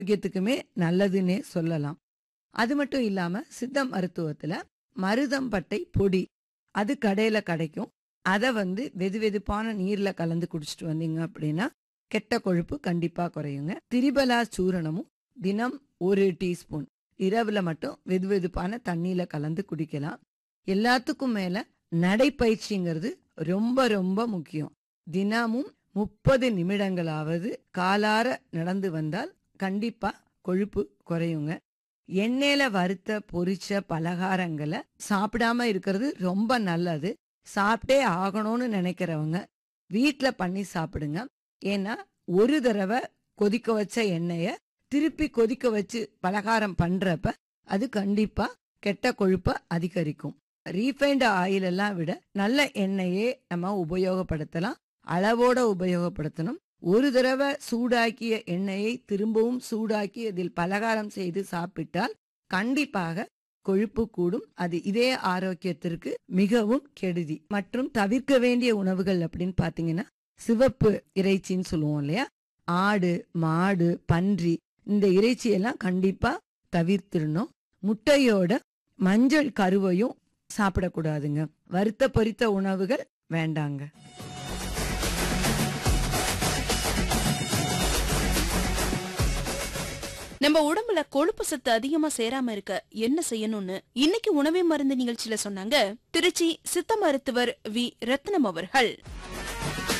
ஆரோக்கியத்துக்குமே நல்லதுன்னே சொல்லலாம் அது மட்டும் இல்லாம சித்த மருத்துவத்துல மருதம்பட்டை பொடி அது கடையில கிடைக்கும் அதை வந்து வெது வெதுப்பான நீர்ல கலந்து குடிச்சிட்டு வந்தீங்க அப்படின்னா கெட்ட கொழுப்பு கண்டிப்பா குறையுங்க திரிபலா சூரணமும் தினம் ஒரு டீஸ்பூன் இரவுல மட்டும் வெது வெதுப்பான தண்ணியில கலந்து குடிக்கலாம் எல்லாத்துக்கும் மேல நடைப்பயிற்சிங்கிறது ரொம்ப ரொம்ப முக்கியம் தினமும் முப்பது நிமிடங்களாவது காலார நடந்து வந்தால் கண்டிப்பா கொழுப்பு குறையுங்க எண்ணெயில வறுத்த பொரிச்ச பலகாரங்களை சாப்பிடாம இருக்கிறது ரொம்ப நல்லது சாப்பிட்டே ஆகணும்னு நினைக்கிறவங்க வீட்ல பண்ணி சாப்பிடுங்க ஏன்னா ஒரு தடவை கொதிக்க வச்ச எண்ணெய திருப்பி கொதிக்க வச்சு பலகாரம் பண்றப்ப அது கண்டிப்பா கெட்ட கொழுப்பை அதிகரிக்கும் ரீஃபைண்ட் ஆயில் எல்லாம் விட நல்ல எண்ணெயே நம்ம உபயோகப்படுத்தலாம் அளவோட உபயோகப்படுத்தணும் ஒரு தடவை சூடாக்கிய எண்ணெயை திரும்பவும் சூடாக்கி அதில் பலகாரம் செய்து சாப்பிட்டால் கண்டிப்பாக கொழுப்பு கூடும் அது இதே ஆரோக்கியத்திற்கு மிகவும் கெடுதி மற்றும் தவிர்க்க வேண்டிய உணவுகள் அப்படின்னு பாத்தீங்கன்னா சிவப்பு இறைச்சின்னு சொல்லுவோம் இல்லையா ஆடு மாடு பன்றி இந்த இறைச்சியெல்லாம் கண்டிப்பா தவிர்த்திடணும் முட்டையோட மஞ்சள் கருவையும் சாப்பிடக்கூடாதுங்க வறுத்த பொரித்த உணவுகள் வேண்டாங்க நம்ம உடம்புல கொழுப்பு சத்து அதிகமா சேராம இருக்க என்ன செய்யணும்னு இன்னைக்கு உணவே மருந்து நிகழ்ச்சியில சொன்னாங்க திருச்சி சித்த மருத்துவர் வி ரத்னம் அவர்கள்